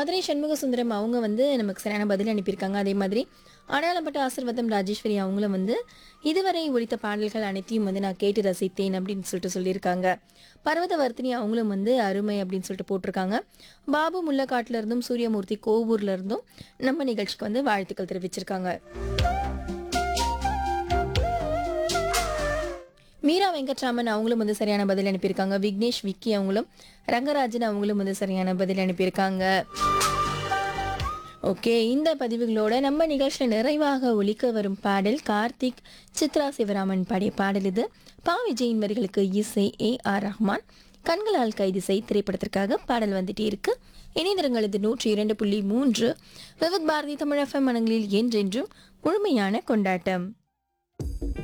மதுரை சண்முக சுந்தரம் அவங்க வந்து நமக்கு சரியான பதில் அனுப்பியிருக்காங்க அதே மாதிரி அடையாளப்பட்ட ஆசிர்வாதம் ராஜேஸ்வரி அவங்களும் வந்து இதுவரை ஒழித்த பாடல்கள் அனைத்தையும் வந்து நான் கேட்டு ரசித்தேன் அப்படின்னு சொல்லிட்டு சொல்லியிருக்காங்க பர்வதவர்த்தினி அவங்களும் வந்து அருமை அப்படின்னு சொல்லிட்டு போட்டிருக்காங்க பாபு முல்லக்காட்டுல இருந்தும் சூரியமூர்த்தி கோவூர்ல இருந்தும் நம்ம நிகழ்ச்சிக்கு வந்து வாழ்த்துக்கள் தெரிவிச்சிருக்காங்க மீரா வெங்கட்ராமன் அவங்களும் வந்து சரியான பதில் அனுப்பியிருக்காங்க விக்னேஷ் விக்கி அவங்களும் ரங்கராஜன் அவங்களும் வந்து சரியான பதில் அனுப்பியிருக்காங்க ஓகே இந்த பதிவுகளோட நம்ம நிகழ்ச்சியில் நிறைவாக ஒலிக்க வரும் பாடல் கார்த்திக் சித்ரா சிவராமன் பாடிய பாடல் இது பா விஜயின் வரிகளுக்கு இசை ஏ ஆர் ரஹ்மான் கண்களால் கைது செய் திரைப்படத்திற்காக பாடல் வந்துட்டே இருக்கு இணைந்திரங்கள் இது நூற்றி இரண்டு புள்ளி மூன்று விவித் பாரதி தமிழ் எஃப்எம் மனங்களில் என்றென்றும் முழுமையான கொண்டாட்டம்